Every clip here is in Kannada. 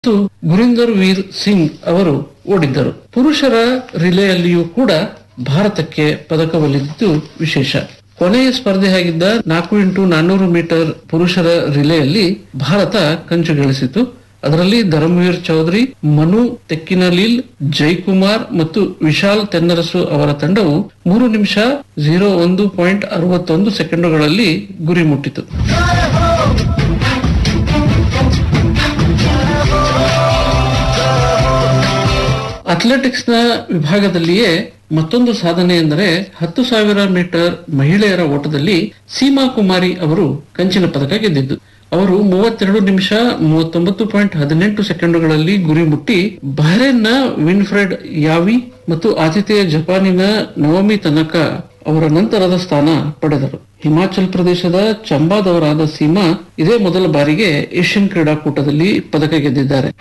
ಮತ್ತು ಗುರಿಂದರ್ ವೀರ್ ಸಿಂಗ್ ಅವರು ಓಡಿದ್ದರು ಪುರುಷರ ರಿಲೆಯಲ್ಲಿಯೂ ಕೂಡ ಭಾರತಕ್ಕೆ ಪದಕ ಒಲಿದಿದ್ದು ವಿಶೇಷ ಕೊನೆಯ ಸ್ಪರ್ಧೆಯಾಗಿದ್ದ ನಾಲ್ಕು ಇಂಟು ನಾನ್ನೂರು ಮೀಟರ್ ಪುರುಷರ ರಿಲೆಯಲ್ಲಿ ಭಾರತ ಕಂಚು ಗಳಿಸಿತು ಅದರಲ್ಲಿ ಧರ್ಮವೀರ್ ಚೌಧರಿ ಮನು ತೆಕ್ಕಿನಲೀಲ್ ಜೈಕುಮಾರ್ ಮತ್ತು ವಿಶಾಲ್ ತೆನ್ನರಸು ಅವರ ತಂಡವು ಮೂರು ನಿಮಿಷ ಝೀರೋ ಒಂದು ಪಾಯಿಂಟ್ ಅರವತ್ತೊಂದು ಸೆಕೆಂಡುಗಳಲ್ಲಿ ಗುರಿ ಮುಟ್ಟಿತು ಅಥ್ಲೆಟಿಕ್ಸ್ ನ ವಿಭಾಗದಲ್ಲಿಯೇ ಮತ್ತೊಂದು ಸಾಧನೆ ಎಂದರೆ ಹತ್ತು ಸಾವಿರ ಮೀಟರ್ ಮಹಿಳೆಯರ ಓಟದಲ್ಲಿ ಸೀಮಾ ಕುಮಾರಿ ಅವರು ಕಂಚಿನ ಪದಕ ಗೆದ್ದಿದ್ದು ಅವರು ಮೂವತ್ತೆರಡು ನಿಮಿಷ ಮೂವತ್ತೊಂಬತ್ತು ಪಾಯಿಂಟ್ ಹದಿನೆಂಟು ಸೆಕೆಂಡುಗಳಲ್ಲಿ ಗುರಿ ಮುಟ್ಟಿ ಬಹ್ರೇನ್ನ ವಿನ್ಫ್ರೆಡ್ ಯಾವಿ ಮತ್ತು ಆತಿಥೇಯ ಜಪಾನಿನ ನವಮಿ ತನಕ ಅವರ ನಂತರದ ಸ್ಥಾನ ಪಡೆದರು ಹಿಮಾಚಲ್ ಪ್ರದೇಶದ ಚಂಬಾದವರಾದ ಸೀಮಾ ಇದೇ ಮೊದಲ ಬಾರಿಗೆ ಏಷ್ಯನ್ ಕ್ರೀಡಾಕೂಟದಲ್ಲಿ ಪದಕ ಗೆದ್ದಿದ್ದಾರೆ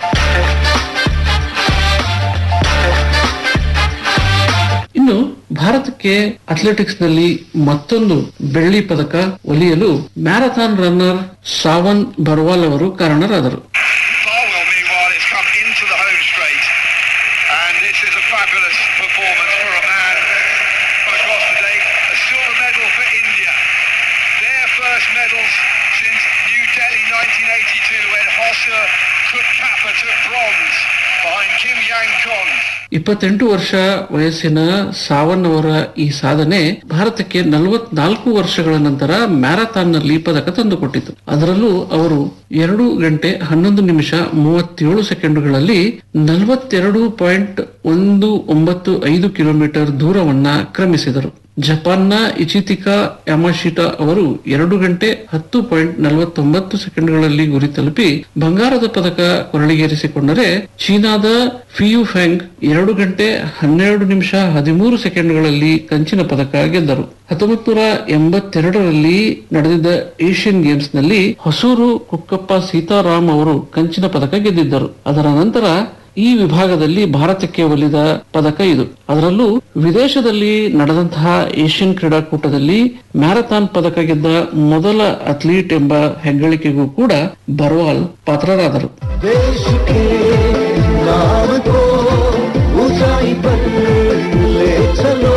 ಇನ್ನು ಭಾರತಕ್ಕೆ ಅಥ್ಲೆಟಿಕ್ಸ್ ನಲ್ಲಿ ಮತ್ತೊಂದು ಬೆಳ್ಳಿ ಪದಕ ಒಲಿಯಲು ಮ್ಯಾರಥಾನ್ ರನ್ನರ್ ಸಾವನ್ ಬರ್ವಾಲ್ ಅವರು ಕಾರಣರಾದರು Farwell, meanwhile, has come into the home straight. And this is a fabulous performance for a man across the day. A silver medal for India. Their first medals since New Delhi 1982 when Hossa Kutkappa took bronze behind Kim Yang Kon. ಇಪ್ಪತ್ತೆಂಟು ವರ್ಷ ವಯಸ್ಸಿನ ಸಾವನ್ ಅವರ ಈ ಸಾಧನೆ ಭಾರತಕ್ಕೆ ನಲವತ್ನಾಲ್ಕು ವರ್ಷಗಳ ನಂತರ ಮ್ಯಾರಥಾನ್ ನಲ್ಲಿ ಪದಕ ತಂದುಕೊಟ್ಟಿತು ಅದರಲ್ಲೂ ಅವರು ಎರಡು ಗಂಟೆ ಹನ್ನೊಂದು ನಿಮಿಷ ಮೂವತ್ತೇಳು ಸೆಕೆಂಡುಗಳಲ್ಲಿ ನಲವತ್ತೆರಡು ಪಾಯಿಂಟ್ ಒಂದು ಒಂಬತ್ತು ಐದು ಕಿಲೋಮೀಟರ್ ದೂರವನ್ನ ಕ್ರಮಿಸಿದರು ಜಪಾನ್ನ ಇಚಿತಿಕಾ ಯಾಮಾಶಿಟಾ ಅವರು ಎರಡು ಗಂಟೆ ಹತ್ತು ಪಾಯಿಂಟ್ ನಲವತ್ತೊಂಬತ್ತು ಸೆಕೆಂಡ್ಗಳಲ್ಲಿ ಗುರಿ ತಲುಪಿ ಬಂಗಾರದ ಪದಕ ಕೊರಳಿಗೇರಿಸಿಕೊಂಡರೆ ಚೀನಾದ ಫಿಯು ಫೆಂಗ್ ಎರಡು ಗಂಟೆ ಹನ್ನೆರಡು ನಿಮಿಷ ಹದಿಮೂರು ಸೆಕೆಂಡ್ಗಳಲ್ಲಿ ಕಂಚಿನ ಪದಕ ಗೆದ್ದರು ಹತ್ತೊಂಬತ್ ನೂರ ಎಂಬತ್ತೆರಡರಲ್ಲಿ ನಡೆದಿದ್ದ ಏಷ್ಯನ್ ಗೇಮ್ಸ್ ನಲ್ಲಿ ಹೊಸೂರು ಕುಕ್ಕಪ್ಪ ಸೀತಾರಾಮ್ ಅವರು ಕಂಚಿನ ಪದಕ ಗೆದ್ದಿದ್ದರು ಅದರ ನಂತರ ಈ ವಿಭಾಗದಲ್ಲಿ ಭಾರತಕ್ಕೆ ಒಲಿದ ಪದಕ ಇದು ಅದರಲ್ಲೂ ವಿದೇಶದಲ್ಲಿ ನಡೆದಂತಹ ಏಷ್ಯನ್ ಕ್ರೀಡಾಕೂಟದಲ್ಲಿ ಮ್ಯಾರಥಾನ್ ಪದಕ ಗೆದ್ದ ಮೊದಲ ಅಥ್ಲೀಟ್ ಎಂಬ ಹೆಗ್ಗಳಿಕೆಗೂ ಕೂಡ ಬರ್ವಾಲ್ ಪಾತ್ರರಾದರು देश के नाम को ऊंचाई पर ले चलो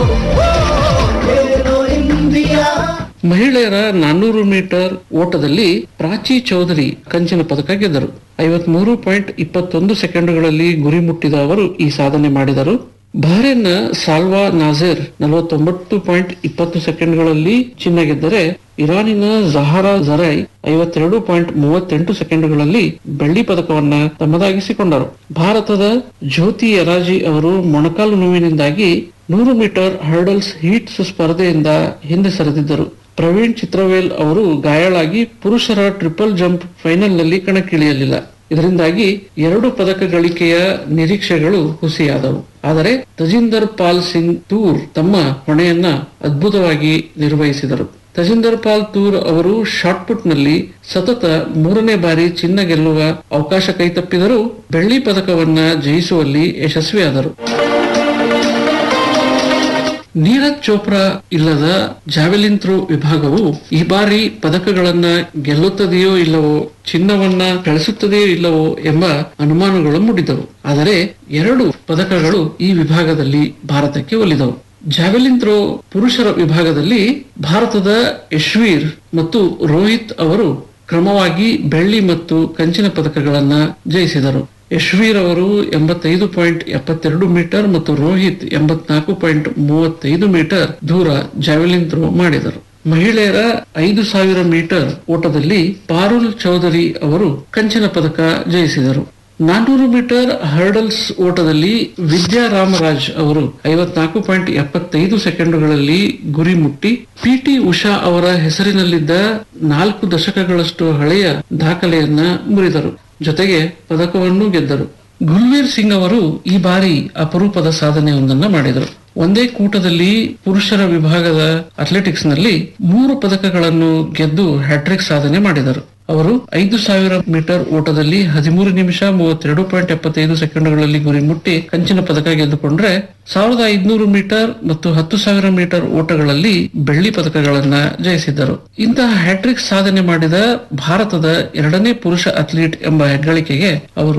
खेलो इंडिया ಮಹಿಳೆಯರ ನಾನ್ನೂರು ಮೀಟರ್ ಓಟದಲ್ಲಿ ಪ್ರಾಚಿ ಚೌಧರಿ ಕಂಚಿನ ಪದಕ ಗೆದ್ದರು ಐವತ್ಮೂರು ಪಾಯಿಂಟ್ ಇಪ್ಪತ್ತೊಂದು ಸೆಕೆಂಡುಗಳಲ್ಲಿ ಗುರಿ ಮುಟ್ಟಿದ ಅವರು ಈ ಸಾಧನೆ ಮಾಡಿದರು ಬಹರೇನ್ನ ಸಾಲ್ವಾ ನಾಜೇರ್ ನಲವತ್ತೊಂಬತ್ತು ಪಾಯಿಂಟ್ ಇಪ್ಪತ್ತು ಸೆಕೆಂಡ್ಗಳಲ್ಲಿ ಚಿನ್ನ ಗೆದ್ದರೆ ಇರಾನಿನ ಜಹಾರಾ ಜರೈ ಐವತ್ತೆರಡು ಪಾಯಿಂಟ್ ಮೂವತ್ತೆಂಟು ಸೆಕೆಂಡುಗಳಲ್ಲಿ ಬೆಳ್ಳಿ ಪದಕವನ್ನ ತಮ್ಮದಾಗಿಸಿಕೊಂಡರು ಭಾರತದ ಜ್ಯೋತಿ ಯರಾಜಿ ಅವರು ಮೊಣಕಾಲು ನೋವಿನಿಂದಾಗಿ ನೂರು ಮೀಟರ್ ಹರ್ಡಲ್ಸ್ ಹೀಟ್ಸ್ ಸ್ಪರ್ಧೆಯಿಂದ ಹಿಂದೆ ಸರಿದಿದ್ದರು ಪ್ರವೀಣ್ ಚಿತ್ರವೇಲ್ ಅವರು ಗಾಯಾಳಾಗಿ ಪುರುಷರ ಟ್ರಿಪಲ್ ಜಂಪ್ ಫೈನಲ್ ನಲ್ಲಿ ಕಣಕ್ಕಿಳಿಯಲಿಲ್ಲ ಇದರಿಂದಾಗಿ ಎರಡು ಪದಕ ಗಳಿಕೆಯ ನಿರೀಕ್ಷೆಗಳು ಹುಸಿಯಾದವು ಆದರೆ ತಜಿಂದರ್ ಪಾಲ್ ಸಿಂಗ್ ತೂರ್ ತಮ್ಮ ಹೊಣೆಯನ್ನ ಅದ್ಭುತವಾಗಿ ನಿರ್ವಹಿಸಿದರು ತಜಿಂದರ್ ಪಾಲ್ ತೂರ್ ಅವರು ಶಾಟ್ಪುಟ್ ನಲ್ಲಿ ಸತತ ಮೂರನೇ ಬಾರಿ ಚಿನ್ನ ಗೆಲ್ಲುವ ಅವಕಾಶ ಕೈತಪ್ಪಿದರೂ ಬೆಳ್ಳಿ ಪದಕವನ್ನ ಜಯಿಸುವಲ್ಲಿ ಯಶಸ್ವಿಯಾದರು ನೀರಜ್ ಚೋಪ್ರಾ ಇಲ್ಲದ ಜಾವೆಲಿನ್ ಥ್ರೋ ವಿಭಾಗವು ಈ ಬಾರಿ ಪದಕಗಳನ್ನ ಗೆಲ್ಲುತ್ತದೆಯೋ ಇಲ್ಲವೋ ಚಿನ್ನವನ್ನ ಗಳಿಸುತ್ತದೆಯೋ ಇಲ್ಲವೋ ಎಂಬ ಅನುಮಾನಗಳು ಮೂಡಿದವು ಆದರೆ ಎರಡು ಪದಕಗಳು ಈ ವಿಭಾಗದಲ್ಲಿ ಭಾರತಕ್ಕೆ ಒಲಿದವು ಜಾವೆಲಿನ್ ಥ್ರೋ ಪುರುಷರ ವಿಭಾಗದಲ್ಲಿ ಭಾರತದ ಯಶ್ವೀರ್ ಮತ್ತು ರೋಹಿತ್ ಅವರು ಕ್ರಮವಾಗಿ ಬೆಳ್ಳಿ ಮತ್ತು ಕಂಚಿನ ಪದಕಗಳನ್ನ ಜಯಿಸಿದರು ಯಶ್ವೀರ್ ಅವರು ಎಂಬತ್ತೈದು ಪಾಯಿಂಟ್ ಎಪ್ಪತ್ತೆರಡು ಮೀಟರ್ ಮತ್ತು ರೋಹಿತ್ ಎಂಬತ್ನಾಲ್ಕು ಪಾಯಿಂಟ್ ಮೂವತ್ತೈದು ಮೀಟರ್ ದೂರ ಜಾವೆಲಿನ್ ಥ್ರೋ ಮಾಡಿದರು ಮಹಿಳೆಯರ ಐದು ಸಾವಿರ ಮೀಟರ್ ಓಟದಲ್ಲಿ ಪಾರುಲ್ ಚೌಧರಿ ಅವರು ಕಂಚಿನ ಪದಕ ಜಯಿಸಿದರು ನಾನ್ನೂರು ಮೀಟರ್ ಹರ್ಡಲ್ಸ್ ಓಟದಲ್ಲಿ ವಿದ್ಯಾ ರಾಮರಾಜ್ ಅವರು ಐವತ್ನಾಲ್ಕು ಪಾಯಿಂಟ್ ಎಪ್ಪತ್ತೈದು ಸೆಕೆಂಡುಗಳಲ್ಲಿ ಗುರಿ ಮುಟ್ಟಿ ಪಿಟಿ ಉಷಾ ಅವರ ಹೆಸರಿನಲ್ಲಿದ್ದ ನಾಲ್ಕು ದಶಕಗಳಷ್ಟು ಹಳೆಯ ದಾಖಲೆಯನ್ನ ಮುರಿದರು ಜೊತೆಗೆ ಪದಕವನ್ನು ಗೆದ್ದರು ಗುಲ್ವೀರ್ ಸಿಂಗ್ ಅವರು ಈ ಬಾರಿ ಅಪರೂಪದ ಸಾಧನೆಯೊಂದನ್ನ ಮಾಡಿದರು ಒಂದೇ ಕೂಟದಲ್ಲಿ ಪುರುಷರ ವಿಭಾಗದ ಅಥ್ಲೆಟಿಕ್ಸ್ ನಲ್ಲಿ ಮೂರು ಪದಕಗಳನ್ನು ಗೆದ್ದು ಹ್ಯಾಟ್ರಿಕ್ ಸಾಧನೆ ಮಾಡಿದರು ಅವರು ಐದು ಸಾವಿರ ಮೀಟರ್ ಓಟದಲ್ಲಿ ಹದಿಮೂರು ನಿಮಿಷ ಮೂವತ್ತೆರಡು ಪಾಯಿಂಟ್ ಎಪ್ಪತ್ತೈದು ಸೆಕೆಂಡ್ಗಳಲ್ಲಿ ಗುರಿ ಮುಟ್ಟಿ ಕಂಚಿನ ಪದಕ ಗೆದ್ದುಕೊಂಡ್ರೆ ಸಾವಿರದ ಐದುನೂರು ಮೀಟರ್ ಮತ್ತು ಹತ್ತು ಸಾವಿರ ಮೀಟರ್ ಓಟಗಳಲ್ಲಿ ಬೆಳ್ಳಿ ಪದಕಗಳನ್ನ ಜಯಿಸಿದ್ದರು ಇಂತಹ ಹ್ಯಾಟ್ರಿಕ್ ಸಾಧನೆ ಮಾಡಿದ ಭಾರತದ ಎರಡನೇ ಪುರುಷ ಅಥ್ಲೀಟ್ ಎಂಬ ಹೆಗ್ಗಳಿಕೆಗೆ ಅವರು